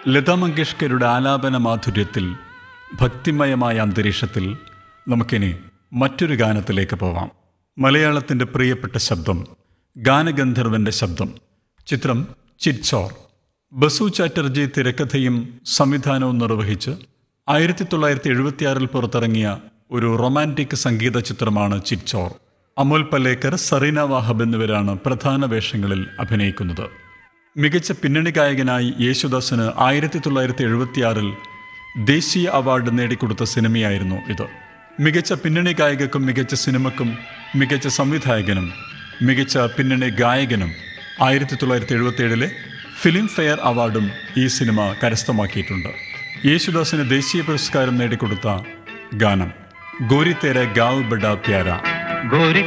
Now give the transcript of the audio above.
ലതാ മങ്കേഷ്കരുടെ ആലാപന മാധുര്യത്തിൽ ഭക്തിമയമായ അന്തരീക്ഷത്തിൽ നമുക്കിനി മറ്റൊരു ഗാനത്തിലേക്ക് പോവാം മലയാളത്തിൻ്റെ പ്രിയപ്പെട്ട ശബ്ദം ഗാനഗന്ധർവന്റെ ശബ്ദം ചിത്രം ചിറ്റ്ചോർ ബസു ചാറ്റർജി തിരക്കഥയും സംവിധാനവും നിർവഹിച്ച് ആയിരത്തി തൊള്ളായിരത്തി എഴുപത്തിയാറിൽ പുറത്തിറങ്ങിയ ഒരു റൊമാൻറ്റിക് സംഗീത ചിത്രമാണ് ചിറ്റ്ചോർ അമോൽ പലേക്കർ സറീന വാഹബ് എന്നിവരാണ് പ്രധാന വേഷങ്ങളിൽ അഭിനയിക്കുന്നത് മികച്ച പിന്നണി ഗായകനായി യേശുദാസിന് ആയിരത്തി തൊള്ളായിരത്തി എഴുപത്തിയാറിൽ ദേശീയ അവാർഡ് നേടിക്കൊടുത്ത സിനിമയായിരുന്നു ഇത് മികച്ച പിന്നണി ഗായകക്കും മികച്ച സിനിമക്കും മികച്ച സംവിധായകനും മികച്ച പിന്നണി ഗായകനും ആയിരത്തി തൊള്ളായിരത്തി എഴുപത്തിയേഴിലെ ഫിലിം ഫെയർ അവാർഡും ഈ സിനിമ കരസ്ഥമാക്കിയിട്ടുണ്ട് യേശുദാസിന് ദേശീയ പുരസ്കാരം നേടിക്കൊടുത്ത ഗാനം ഗോരി തേര ഗാവ് ബഡ പ്യാര गोरी